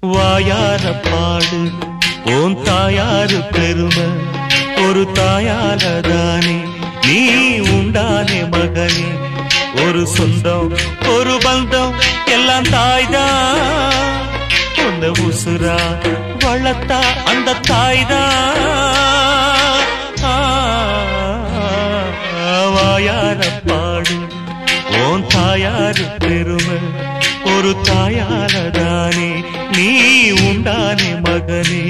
வாயார பாடு ஓன் தாயாரு பெருமை ஒரு தாயால தானே நீ உண்டானே மகனே ஒரு சொந்தம் ஒரு பந்தம் எல்லாம் தாய்தான் உன்னை உசுரா வளர்த்தா அந்த தாய்தான் ஆ, வாயார பாடு ஓன் தாயாரு பெருமை ஒரு தாயால தானே நீ உண்டானே மகனே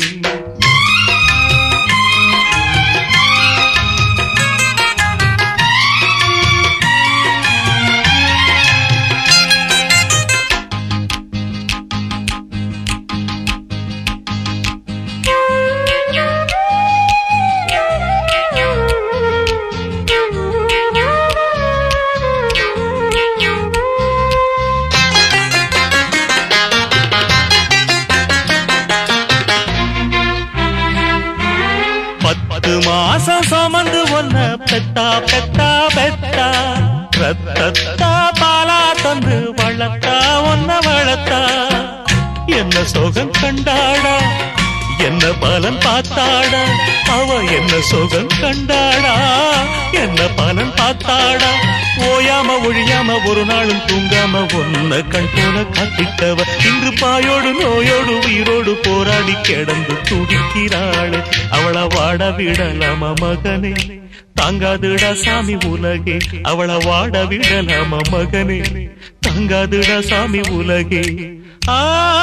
பத்து மாசம் சுமந்து ஒன்ன பெத்தா பெத்தா பெத்தா ரத்தத்தா பாலா தந்து வளர்த்தா ஒன்ன வளர்த்தா என்ன சோகம் கண்டாடா என்ன பலன் பார்த்தாடா அவ என்ன சோகம் கண்டாடா என்ன பலன் பார்த்தாடா ஓயாம ஒழியாம ஒரு நாளும் தூங்காம ஒன்ன கண் போல காத்திட்டவ இன்று பாயோடு நோயோடு உயிரோடு போராடி கிடந்து துடிக்கிறாள் அவளை வாட விடலாம மகனே தாங்காதுடா சாமி உலகே அவளை வாட விடலாம மகனே தாங்காதுடா சாமி உலகே ஆ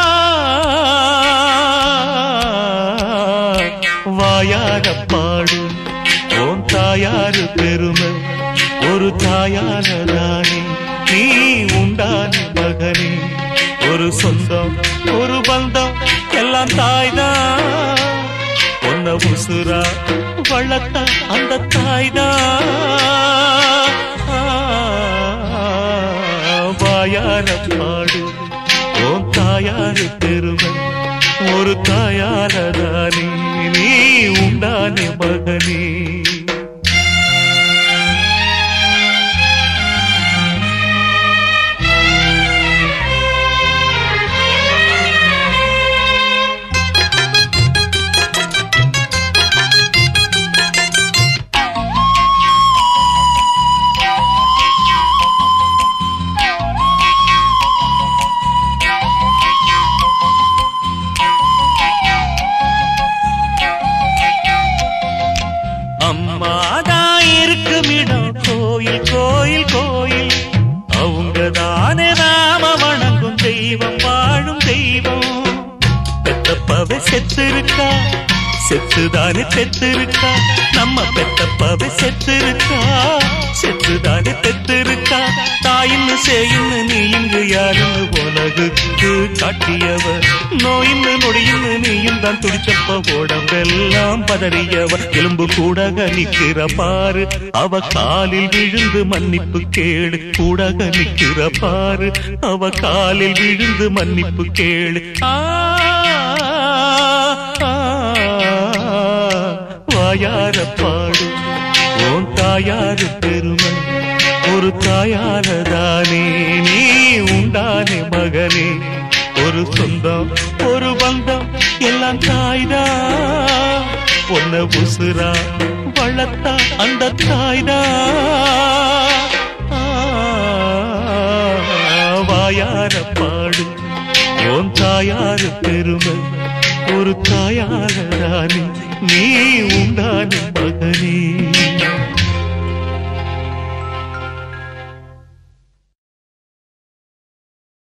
வாயார பாடு ஓன் தாயாரு பெருமை ஒரு தாயார தானே நீ உண்டான மகனே ஒரு சொந்தம் ஒரு பந்தம் எல்லாம் தாய்தான் உன்ன உசுரா வளர்த்த அந்த தாய்தான் ஆ, வாயார பாடு ஓன் தாயாரு பெருமை ஒரு தாயார தானே நீ உண்டானே மகனே அம்மாதான் இருக்குமிடம் கோயில் கோயில் கோயில் அவங்க தானே நாம வணங்கும் தெய்வம் வாழும் தெய்வம் பெத்தப்பாவை செத்து இருக்கா செத்துதானே பெத்து இருக்கா நம்ம பெத்தப்பாவை செத்து இருக்கா செத்துதானே பெத்து இருக்கா தாயின்னு செய்யின்னு நீ இங்கு யாருன்னு உலகுக்கு காட்டியவ நோயின்னு நொடியின்னு நீயும் தான் துடிச்சப்ப உடம்பெல்லாம் பதறியவ எலும்பு கூடக நிக்கிற பாரு அவ காலில் விழுந்து மன்னிப்பு கேளு கூடக நிக்கிற பாரு அவ காலில் விழுந்து மன்னிப்பு கேளு ஆ வாயார பாடு ஓன் தாயாரு பெருமை ஒரு தாயார தானே நீ உண்டானே மகனே ஒரு சொந்தம் ஒரு பந்தம் எல்லாம் தாய்தா பொன்ன உசுரா வளர்த்தா அந்த தாய்தா ஆ, வாயார பாடு ஓன் தாயாரு பெருமை ஒரு தாயார ராணி நீ உண்டான மகனே